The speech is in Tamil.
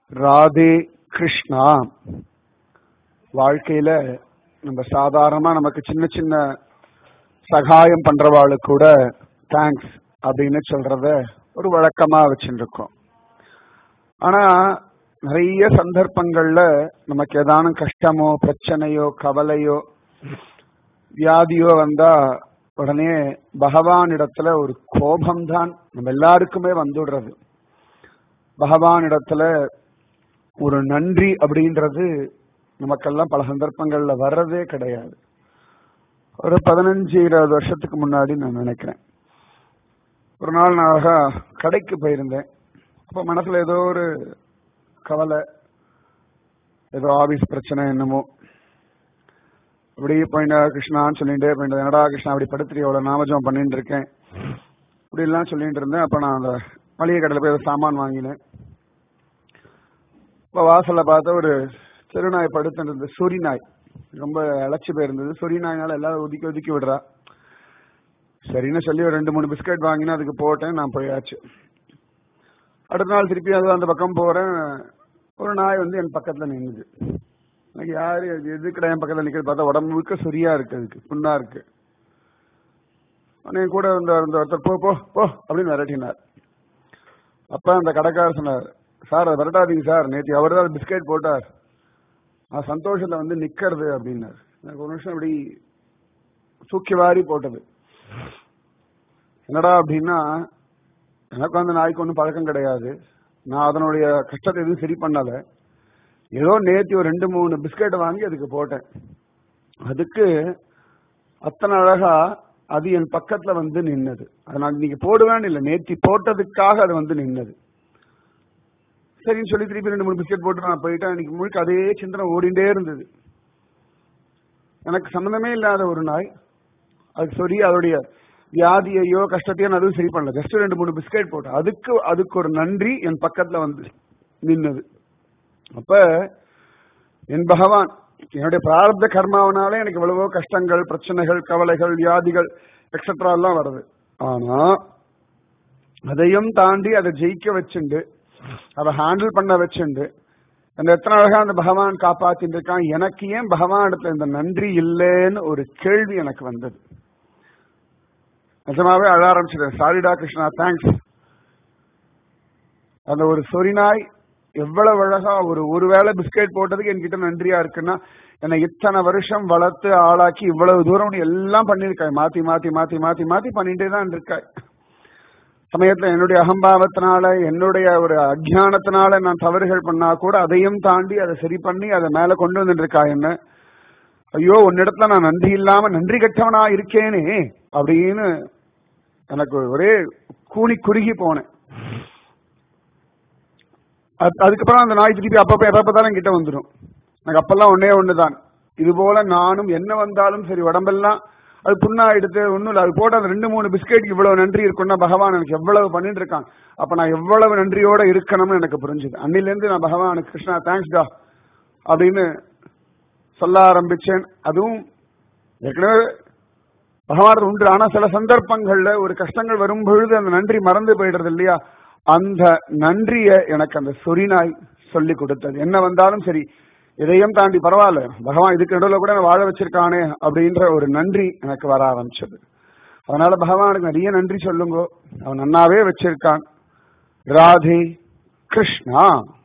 ராதே கிருஷ்ணா வாழ்க்கையில நம்ம சாதாரணமா நமக்கு சின்ன சின்ன சகாயம் பண்றவாளுக்கு கூட தேங்க்ஸ் அப்படின்னு சொல்றத ஒரு வழக்கமா வச்சுட்டு இருக்கோம் ஆனா நிறைய சந்தர்ப்பங்கள்ல நமக்கு ஏதானும் கஷ்டமோ பிரச்சனையோ கவலையோ வியாதியோ வந்தா உடனே பகவான் இடத்துல ஒரு கோபம்தான் நம்ம எல்லாருக்குமே வந்துடுறது பகவான் இடத்துல ஒரு நன்றி அப்படின்றது நமக்கெல்லாம் பல சந்தர்ப்பங்கள்ல வர்றதே கிடையாது ஒரு பதினஞ்சு இருபது வருஷத்துக்கு முன்னாடி நான் நினைக்கிறேன் ஒரு நாள் நான் அழகா கடைக்கு போயிருந்தேன் அப்ப மனசுல ஏதோ ஒரு கவலை ஏதோ ஆபீஸ் பிரச்சனை என்னமோ அப்படி போயிட்டா கிருஷ்ணான்னு சொல்லிட்டு போயிட்டு என்னடா கிருஷ்ணா அப்படி படுத்துட்டு எவ்வளவு நாமஜம் பண்ணிட்டு இருக்கேன் இப்படி எல்லாம் சொல்லிட்டு இருந்தேன் அப்ப நான் அந்த மளிகை கடையில் போய் ஏதோ சாமான் வாங்கினேன் இப்போ வாசல்ல பார்த்த ஒரு தெருநாய் படுத்துட்டு இருந்தது சொறி நாய் ரொம்ப இழைச்சி போயிருந்தது சொறி நாய்னால எல்லாரும் ஒதுக்கி ஒதுக்கி விடுறா சரின்னு சொல்லி ஒரு ரெண்டு மூணு பிஸ்கட் வாங்கினா அதுக்கு போட்டேன் நான் போயாச்சு அடுத்த நாள் திருப்பி அது அந்த பக்கம் போறேன் ஒரு நாய் வந்து என் பக்கத்துல நின்னுது எனக்கு யாரு அது எதுக்குடா என் பக்கத்துல நிக்கிறது பார்த்தா உடம்பு முழுக்க சொரியா இருக்கு அதுக்கு புண்ணா இருக்கு என் கூட இந்த இந்த ஒருத்தர் போ போ போ அப்படின்னு விரட்டினார் அப்ப அந்த கடைக்காரர் சொன்னார் சார் அதை விரட்டாதீங்க சார் நேற்று அவர் தான் பிஸ்கெட் போட்டார் நான் சந்தோஷத்துல வந்து நிக்கிறது அப்படின்னார் எனக்கு ஒரு நிமிஷம் இப்படி தூக்கி வாரி போட்டது என்னடா அப்படின்னா எனக்கு அந்த நாய்க்கு ஒன்றும் பழக்கம் கிடையாது நான் அதனுடைய கஷ்டத்தை எதுவும் சரி பண்ணல ஏதோ நேத்தி ஒரு ரெண்டு மூணு பிஸ்கெட் வாங்கி அதுக்கு போட்டேன் அதுக்கு அத்தனை அழகா அது என் பக்கத்துல வந்து நின்னது அதை நான் இன்னைக்கு போடுவேன்னு இல்லை நேத்தி போட்டதுக்காக அது வந்து நின்னது சரின்னு சொல்லி திருப்பி ரெண்டு மூணு பிஸ்கெட் போட்டு நான் போயிட்டேன் இன்னைக்கு முழுக்க அதே சிந்தனை ஓடிண்டே இருந்தது எனக்கு சம்மந்தமே இல்லாத ஒரு நாய் அது சொல்லி அதோடைய வியாதியையோ கஷ்டத்தையோ நான் அதுவும் சரி பண்ணல ஜஸ்ட் ரெண்டு மூணு பிஸ்கெட் போட்டேன் அதுக்கு அதுக்கு ஒரு நன்றி என் பக்கத்துல வந்து நின்னது அப்ப என் பகவான் என்னுடைய பிராரப்த கர்மாவனாலே எனக்கு எவ்வளவோ கஷ்டங்கள் பிரச்சனைகள் கவலைகள் வியாதிகள் எக்ஸெட்ரா எல்லாம் வருது ஆனா அதையும் தாண்டி அதை ஜெயிக்க வச்சுண்டு அதை ஹேண்டில் பண்ண வச்சுண்டு அந்த எத்தனை அழகா அந்த பகவான் காப்பாத்திட்டு இருக்கான் எனக்கு ஏன் பகவான் இடத்துல இந்த நன்றி இல்லைன்னு ஒரு கேள்வி எனக்கு வந்தது நிஜமாவே அழ ஆரம்பிச்சிட்டேன் சாரிடா கிருஷ்ணா தேங்க்ஸ் அந்த ஒரு சொரிநாய் எவ்வளவு அழகா ஒரு ஒருவேளை பிஸ்கெட் போட்டதுக்கு என்கிட்ட நன்றியா இருக்குன்னா என்னை இத்தனை வருஷம் வளர்த்து ஆளாக்கி இவ்வளவு தூரம் நீ எல்லாம் பண்ணிருக்காய் மாத்தி மாத்தி மாத்தி மாத்தி மாத்தி பண்ணிட்டே தான் இருக்காய் சமயத்துல என்னுடைய அகம்பாவத்தினால என்னுடைய ஒரு அஜானத்தினால நான் தவறுகள் பண்ணா கூட அதையும் தாண்டி அதை சரி பண்ணி அதை மேல கொண்டு வந்துட்டு இருக்கா என்ன ஐயோ உன்னிடத்துல நான் நன்றி இல்லாம நன்றி கட்டவனா இருக்கேனே அப்படின்னு எனக்கு ஒரே கூனி குறுகி போனேன் அதுக்கப்புறம் அந்த நாய் திருப்பி அப்பப்ப எப்ப பார்த்தாலும் கிட்ட வந்துடும் எனக்கு அப்பெல்லாம் ஒன்னே ஒண்ணுதான் இது போல நானும் என்ன வந்தாலும் சரி உடம்பெல்லாம் அது புண்ணா எடுத்து ஒன்றும் இல்லை அது போட்டு அந்த ரெண்டு மூணு பிஸ்கெட் இவ்வளவு நன்றி இருக்குன்னா பகவான் எனக்கு எவ்வளவு பண்ணிட்டு இருக்கான் அப்ப நான் எவ்வளவு நன்றியோட இருக்கணும்னு எனக்கு புரிஞ்சுது அன்னிலேருந்து நான் பகவானுக்கு கிருஷ்ணா தேங்க்ஸ் டா அப்படின்னு சொல்ல ஆரம்பிச்சேன் அதுவும் ஏற்கனவே பகவான் உண்டு ஆனா சில சந்தர்ப்பங்கள்ல ஒரு கஷ்டங்கள் வரும் பொழுது அந்த நன்றி மறந்து போயிடுறது இல்லையா அந்த நன்றிய எனக்கு அந்த சொரிநாய் சொல்லி கொடுத்தது என்ன வந்தாலும் சரி இதையும் தாண்டி பரவாயில்ல பகவான் இதுக்கு நடுவில் கூட வாழ வச்சிருக்கானே அப்படின்ற ஒரு நன்றி எனக்கு வர ஆரம்பிச்சது அதனால பகவானுக்கு நிறைய நன்றி சொல்லுங்க அவன் நன்னாவே வச்சிருக்கான் ராதே கிருஷ்ணா